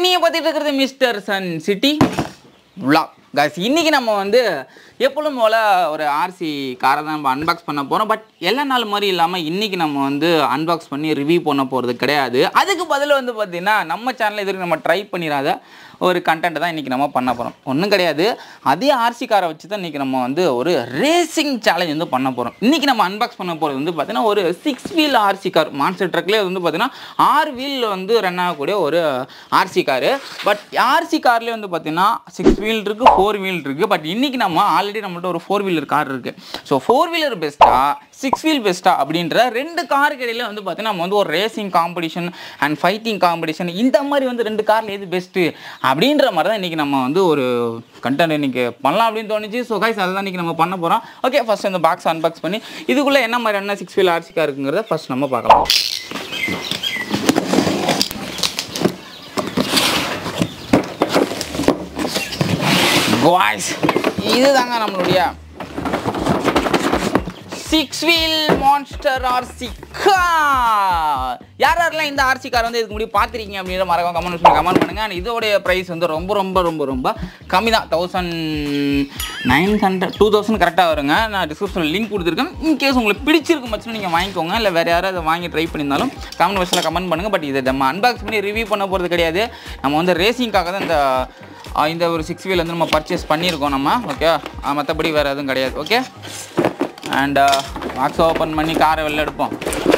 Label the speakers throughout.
Speaker 1: நீங்கள் பார்த்துட்டு இருக்கிறது mister sun city vlog guys இன்னைக்கு நம்ம வந்து எப்பொழுதும் போல் ஒரு ஆர்சி காரை தான் நம்ம அன்பாக்ஸ் பண்ண போகிறோம் பட் எல்லா நாள் மாதிரி இல்லாமல் இன்னைக்கு நம்ம வந்து அன்பாக்ஸ் பண்ணி ரிவ்யூ பண்ண போகிறது கிடையாது அதுக்கு பதில் வந்து பார்த்தீங்கன்னா நம்ம சேனலில் இதுக்கு நம்ம ட்ரை பண்ணிடாத ஒரு கண்டென்ட் தான் இன்றைக்கி நம்ம பண்ண போகிறோம் ஒன்றும் கிடையாது அதே ஆர்சி காரை வச்சு தான் இன்றைக்கி நம்ம வந்து ஒரு ரேசிங் சேலஞ்ச் வந்து பண்ண போகிறோம் இன்றைக்கி நம்ம அன்பாக்ஸ் பண்ண போகிறது வந்து பார்த்தீங்கன்னா ஒரு six wheel RC car monster ட்ரக்லேயே வந்து பார்த்தீங்கன்னா ஆறு வீல் வந்து ரன் ஆகக்கூடிய ஒரு ஆர்சி காரு பட் ஆர்சி கார்லேயே வந்து பார்த்தீங்கன்னா சிக்ஸ் வீல் இருக்குது ஃபோர் வீல் இருக்குது பட் இன்றைக்கி நம்ம ஆல்ரெடி நம்மள்ட்ட ஒரு ஃபோர் வீலர் கார் இருக்குது ஸோ ஃபோர் வீலர் பெஸ்ட்டா சிக்ஸ் வீல் பெஸ்ட்டா அப்படின்ற ரெண்டு காருக்கு இடையில வந்து பார்த்தீங்கன்னா நம்ம வந்து ஒரு racing competition and fighting competition இந்த மாதிரி வந்து ரெண்டு காரில் எது பெஸ்ட்டு அப்படின்ற மாதிரி தான் இன்றைக்கி நம்ம வந்து ஒரு கண்டென்ட் இன்றைக்கி பண்ணலாம் அப்படின்னு தோணுச்சு ஸோ கைஸ் அதை தான் இன்றைக்கி நம்ம பண்ண போகிறோம் ஓகே ஃபஸ்ட் இந்த பாக்ஸ் அன்பாக்ஸ் பண்ணி இதுக்குள்ளே என்ன மாதிரியான சிக்ஸ் வீல் ஆர்சி கார் இருக்குங்கிறத ஃபஸ்ட் நம்ம பார்க்கலாம் காய்ஸ் இதுதாங்க நம்மளுடைய six wheel monster RC car யார் யாரெல்லாம் இந்த ஆர்சி கார் வந்து இதுக்கு முன்னாடி பார்த்துருக்கீங்க அப்படின்ற மறக்காம கமெண்ட் பண்ணி கமெண்ட் பண்ணுங்க அண்ட் இதோடைய ப்ரைஸ் வந்து ரொம்ப ரொம்ப ரொம்ப ரொம்ப கம்மி தான் thousand nine hundred two thousand கரெக்டாக வருங்க நான் டிஸ்கிரிப்ஷனில் லிங்க் கொடுத்துருக்கேன் இன்கேஸ் உங்களுக்கு பிடிச்சிருக்கும் பட்சம் நீங்கள் வாங்கிக்கோங்க இல்லை வேறு யாராவது வாங்கி ட்ரை பண்ணியிருந்தாலும் கமெண்ட் பாக்ஸில் கமெண்ட் பண்ணுங்கள் பட் இதை நம்ம அன்பாக்ஸ் பண்ணி ரிவ்யூ பண்ண போகிறது கிடையாது நம்ம வந்து ரேசிங்காக தான் இந்த ஆ, இந்த ஒரு சிக்ஸ் வீல் வந்து நம்ம பர்ச்சேஸ் பண்ணியிருக்கோம் நம்ம ஓகே மற்றபடி வேறு எதுவும் கிடையாது ஓகே அண்ட் பாக்ஸ் ஓப்பன் பண்ணி காரை வெளில எடுப்போம்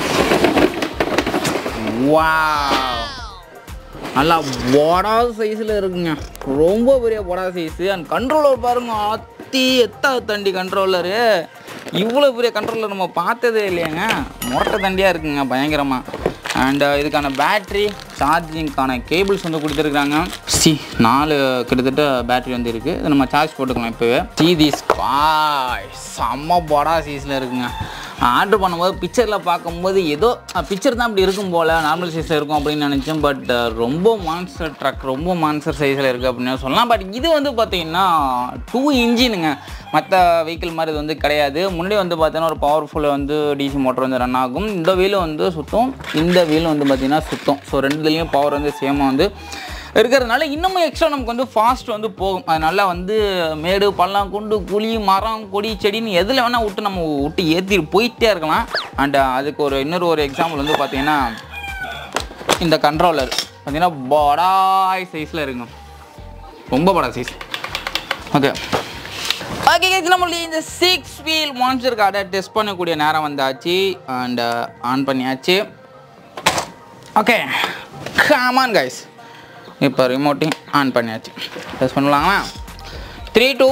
Speaker 1: வாவ் நல்லா பொடா சைஸில் இருக்குங்க ரொம்ப பெரிய பொடா சைஸு அண்ட் கண்ட்ரோலர் பாருங்க அத்தி எத்தா தண்டி கண்ட்ரோலரு இவ்வளோ பெரிய கண்ட்ரோலர் நம்ம பார்த்ததே இல்லையாங்க மொட்டை தண்டியாக இருக்குங்க பயங்கரமாக அண்ட் இதுக்கான பேட்ரி சார்ஜிங்க்கான கேபிள்ஸ் வந்து கொடுத்துருக்காங்க சி நாலு கிட்டத்தட்ட பேட்டரி வந்து இருக்குது இதை நம்ம சார்ஜ் போட்டுக்கலாம் இப்போவே சி திஸ் பாய் செம்ம பொடா சைஸில் இருக்குங்க ஆர்டர் பண்ணும்போது பிக்சரில் பார்க்கும்போது ஏதோ பிக்சர் தான் இப்படி இருக்கும் போல் நார்மல் சைஸில் இருக்கும் அப்படின்னு நினச்சேன் பட் ரொம்ப மான்சர் ட்ரக் ரொம்ப மான்சர் சைஸில் இருக்குது அப்படின்னு சொல்லலாம் பட் இது வந்து பார்த்தீங்கன்னா டூ இன்ஜினுங்க மற்ற வெஹிக்கிள் மாதிரி இது வந்து கிடையாது முன்னாடி வந்து பார்த்தீங்கன்னா ஒரு பவர்ஃபுல் வந்து டிசி மோட்டர் வந்து ரன் ஆகும் இந்த வீலும் வந்து சுத்தம் இந்த வீலும் வந்து பார்த்தீங்கன்னா சுத்தம் ஸோ ரெண்டுலேயும் பவர் வந்து சேமாக வந்து இருக்கிறதுனால இன்னமும் எக்ஸ்ட்ரா நமக்கு வந்து ஃபாஸ்ட் வந்து போகும் அதனால வந்து மேடு பள்ளம் குண்டு குழி மரம் கொடி செடின்னு எதில் வேணால் விட்டு நம்ம விட்டு ஏற்றி போயிட்டே இருக்கலாம் அண்ட் அதுக்கு ஒரு இன்னொரு ஒரு எக்ஸாம்பிள் வந்து பார்த்தீங்கன்னா இந்த கண்ட்ரோலர் பார்த்தீங்கன்னா படாய் சைஸில் இருக்குங்க ரொம்ப படா சைஸ் ஓகே ஓகே கேஸ் நம்மளுடைய இந்த சிக்ஸ் வீல் மான்ஸ்டர் கார்டை டெஸ்ட் பண்ணக்கூடிய நேரம் வந்தாச்சு அண்ட் ஆன் பண்ணியாச்சு ஓகே காமான் கைஸ் இப்போ ரிமோட்டையும் ஆன் பண்ணியாச்சு டெஸ்ட் பண்ணலாங்களா த்ரீ டூ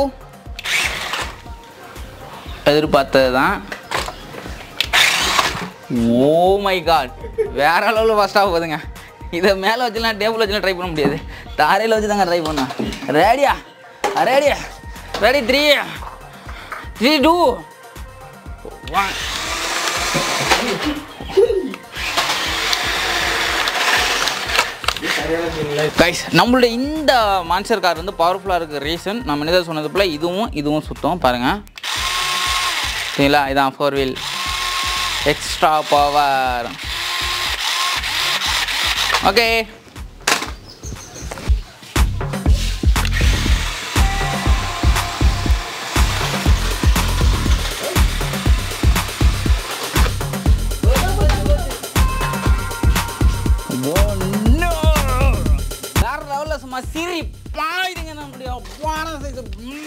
Speaker 1: எதிர்பார்த்தது தான் ஓ மை காட் வேற அளவில் ஃபஸ்ட்டாக போகுதுங்க இதை மேலே வச்சுலாம் டேபிள் வச்சுலாம் ட்ரை பண்ண முடியாது தாரையில் வச்சு தாங்க ட்ரை பண்ணேன் ரெடியா ரெடியா ready three three two one guys நம்மளுடைய இந்த மான்சர் கார் வந்து பவர்ஃபுல்லாக இருக்க ரீசன் நம்ம என்ன சொன்னது போல் இதுவும் இதுவும் சுத்தம் பாருங்கள் சரிங்களா இதான் four wheel extra power okay வேற லெவலில் சும்மா சிரி பாயுதுங்க நம்முடைய அப்பான சைஸ்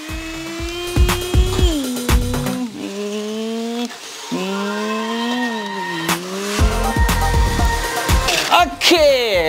Speaker 1: ஓகே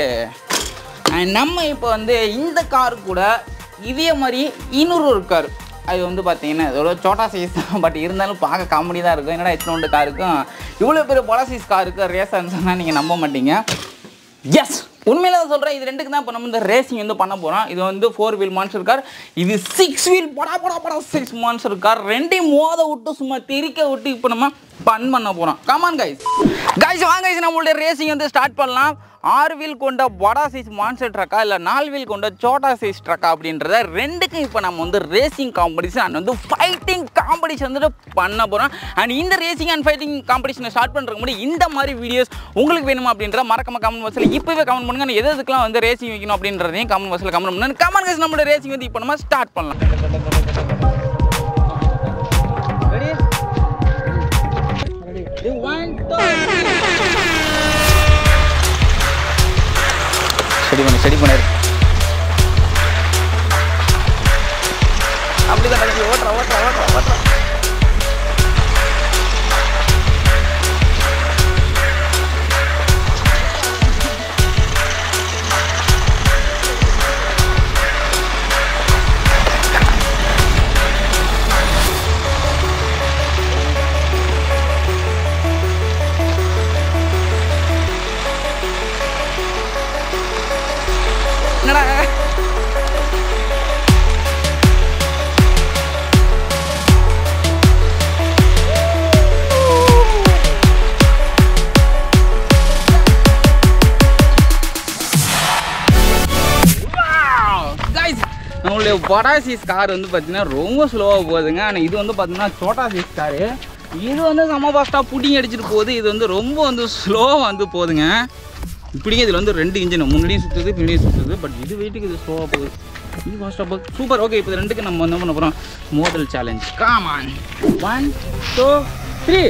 Speaker 1: நம்ம இப்போ வந்து இந்த கார் கூட இதே மாதிரி இன்னொரு ஒரு கார் அது வந்து பார்த்தீங்கன்னா இதோட சோட்டா சைஸ் தான் பட் இருந்தாலும் பார்க்க காமெடி தான் இருக்கும் என்னடா இத்தனோண்டு காருக்கும் இவ்வளோ பெரிய பொல சைஸ் காருக்கு ரேஸான்னு சொன்னால் நீங்கள் நம்ப மாட்டீங்க எஸ் உண்மையில தான் சொல்கிறேன் இது ரெண்டுக்கு தான் இப்போ நம்ம இந்த ரேசிங் வந்து பண்ண போகிறோம் இது வந்து ஃபோர் வீல் மான்ஸ்டர் கார் இது சிக்ஸ் வீல் படா படா படா சிக்ஸ் மான்ஸ்டர் கார் ரெண்டையும் மோத விட்டு சும்மா திரிக்க விட்டு இப்போ நம்ம பன் பண்ண போகிறோம் கமான் கைஸ் கைஸ் வாங்க guys நம்மளுடைய ரேசிங் வந்து ஸ்டார்ட் பண்ணலாம் ஆறு வீல் கொண்ட வடா சைஸ் மான்சர் ட்ரக்கா இல்லை நாலு வீல் கொண்ட சோட்டா சைஸ் ட்ரக்கா அப்படின்றத ரெண்டுக்கும் இப்போ நம்ம வந்து ரேசிங் காம்படிஷன் அண்ட் வந்து ஃபைட்டிங் காம்படிஷன் வந்துட்டு பண்ண போகிறோம் அண்ட் இந்த ரேசிங் அண்ட் ஃபைட்டிங் காம்படிஷனை ஸ்டார்ட் பண்ணுறதுக்கு முன்னாடி இந்த மாதிரி வீடியோஸ் உங்களுக்கு வேணுமா அப்படின்ற மறக்காம கமெண்ட் பாக்ஸில் இப்போவே கமெண்ட் பண்ணுங்க நான் எது எதுக்கெல்லாம் வந்து ரேசிங் வைக்கணும் அப்படின்றதையும் கமெண்ட் பாக்ஸில் கமெண்ட் பண்ணுங்க கமெண்ட் பாக்ஸ் நம்மளோட ரேசிங் வந்து இப்போ நம்ம ஸ்டார்ட் பண்ணலாம் Ready? One, two, three. Study பண்ணு ஸ்டடி பண்ணாரு அப்படிதான் நடக்குது ஓட்டுறா ஓட்டுறா ஓட்டுறா ஓட்டுறா என்னடா Guys, நம்மளுடைய வடா சைஸ் கார் வந்து பார்த்தீங்கன்னா ரொம்ப ஸ்லோவாக போகுதுங்க ஆனால் இது வந்து பார்த்தீங்கன்னா சோட்டா சைஸ் காரு இது வந்து செம்ம ஃபாஸ்ட்டாக புட்டிங் அடிச்சிட்டு போகுது இது வந்து ரொம்ப வந்து ஸ்லோவாக வந்து போகுதுங்க இப்படியே இதில் வந்து ரெண்டு இன்ஜின் முன்னாடியும் சுற்றுது பின்னாடியும் சுற்றுது பட் இது வெயிட்டுக்கு இது ஸ்லோவாக போகுது இது ஃபாஸ்ட்டாக போகுது சூப்பர் ஓகே இப்போ இது ரெண்டுக்கு நம்ம என்ன பண்ண போகிறோம் மோதல் challenge come on one two three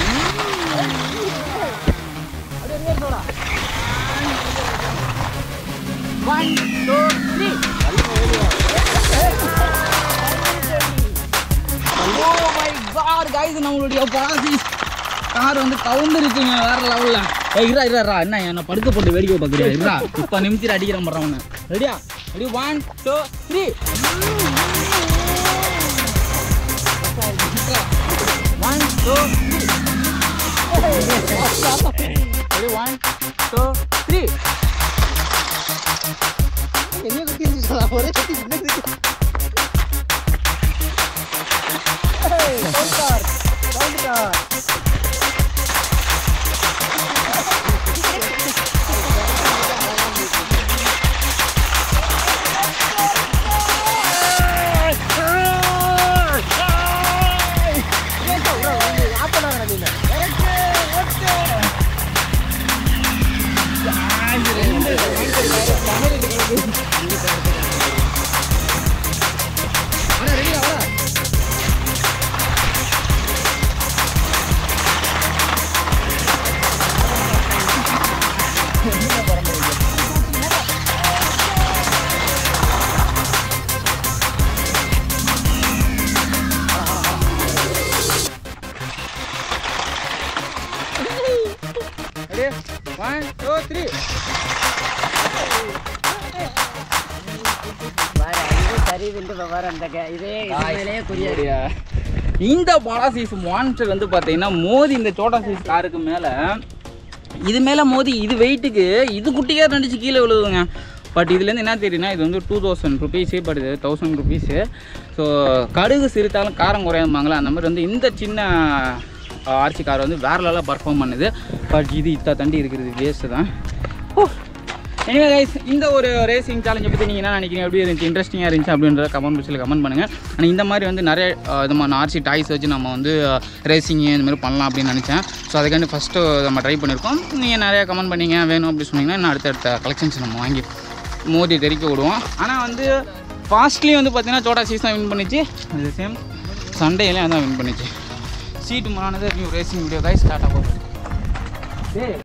Speaker 1: one two three oh my god guys நம்மளுடைய பாசி கார் வந்து கவுந்துருச்சுங்க வேற லெவல்ல ஏய் இரா இரா இரா என்ன என்ன படுக்க போட்டு வேடிக்கை பார்க்குறியா இரா இப்போ நிமிஷம் அடிக்கிறேன் பண்றேன் உன்னை ரெடியா ready one two three one two ready one two three ready one two three இந்த பாலா சைஸ் மான்ஸ்டர் வந்து பார்த்தீங்கன்னா மோதி இந்த சோட்டா சைஸ் காருக்கு மேலே இது மேலே மோதி இது வெயிட்டுக்கு இது குட்டியாக நடிச்சு கீழே விழுதுங்க பட் இதுலேருந்து என்ன தெரியுதுன்னா இது வந்து டூ தௌசண்ட் ருபீஸு பட் இது தௌசண்ட் ருபீஸு ஸோ கடுகு சிரித்தாலும் காரம் குறையாமாங்களா அந்த மாதிரி வந்து இந்த சின்ன ஆர்சி கார் வந்து வேற லெவலாக பர்ஃபார்ம் பண்ணுது பட் இது இத்தா தண்டி இருக்கிறது வேஸ்ட்டு தான் எனிவே கைஸ் இந்த ஒரு ரேசிங் சேலஞ்சை பற்றி நீங்கள் என்ன நினைக்கிறீங்க எப்படி இருந்துச்சு இன்ட்ரெஸ்டிங்காக இருந்துச்சு அப்படின்றத கமெண்ட் பாக்ஸில் கமெண்ட் பண்ணுங்கள் ஆனால் இந்த மாதிரி வந்து நிறைய அஹ், விதமான ஆர்சி டாய்ஸ் வச்சு நம்ம வந்து ரேசிங் இந்த மாதிரி பண்ணலாம் அப்படின்னு நினச்சேன் ஸோ அதுக்காண்டி ஃபஸ்ட்டு நம்ம ட்ரை பண்ணியிருக்கோம் நீங்கள் நிறையா கமெண்ட் பண்ணீங்க வேணும் அப்படி சொன்னீங்கன்னா இன்னும் அடுத்தடுத்த கலெக்ஷன்ஸ் நம்ம வாங்கி மோதி தெறிக்க விடுவோம் ஆனால் வந்து ஃபாஸ்ட்லி வந்து பார்த்தீங்கன்னா சோட்டா சீஸ் தான் வின் பண்ணிச்சு அது சேம் சண்டேலையும் அதான் வின் பண்ணிச்சு சீட்டு மானது new racing video guys start ஆகும்